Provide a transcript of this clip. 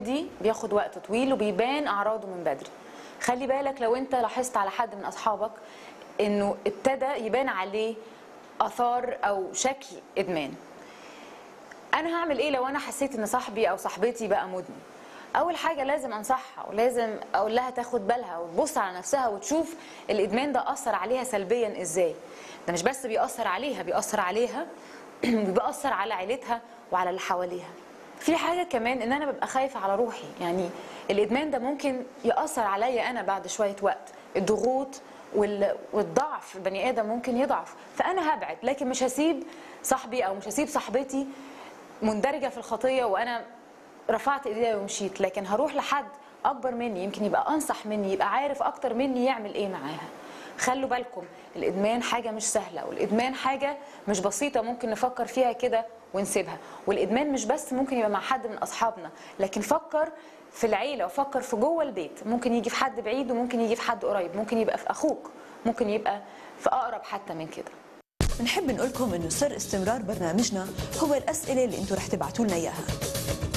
دي بياخد وقت طويل وبيبان اعراضه من بدري خلي بالك لو انت لاحظت على حد من اصحابك انه ابتدى يبان عليه اثار او شكل ادمان انا هعمل ايه لو انا حسيت ان صاحبي او صاحبتي بقى مدمن اول حاجه لازم انصحها ولازم اقول لها تاخد بالها وتبص على نفسها وتشوف الادمان ده اثر عليها سلبيا ازاي ده مش بس بيأثر عليها بيأثر عليها بيأثر على عيلتها وعلى اللي حواليها في حاجه كمان ان انا ببقى خايفه على روحي يعني الادمان ده ممكن يأثر عليا انا بعد شويه وقت الضغوط وال- والضعف البني ادم ممكن يضعف فانا هبعد لكن مش هسيب صاحبي او مش هسيب صاحبتي مندرجه في الخطيه وانا رفعت ايديا ومشيت لكن هروح لحد اكبر مني يمكن يبقى انصح مني يبقى عارف اكتر مني يعمل ايه معاها خلوا بالكم الادمان حاجه مش سهله والادمان حاجه مش بسيطه ممكن نفكر فيها كده ونسيبها والادمان مش بس ممكن يبقى مع حد من اصحابنا لكن فكر في العيله وفكر في جوه البيت ممكن يجي في حد بعيد وممكن يجي في حد قريب ممكن يبقى في اخوك ممكن يبقى في اقرب حتى من كده بنحب نقول لكم انه سر استمرار برنامجنا هو الاسئله اللي انتم رح تبعتوا لنا اياها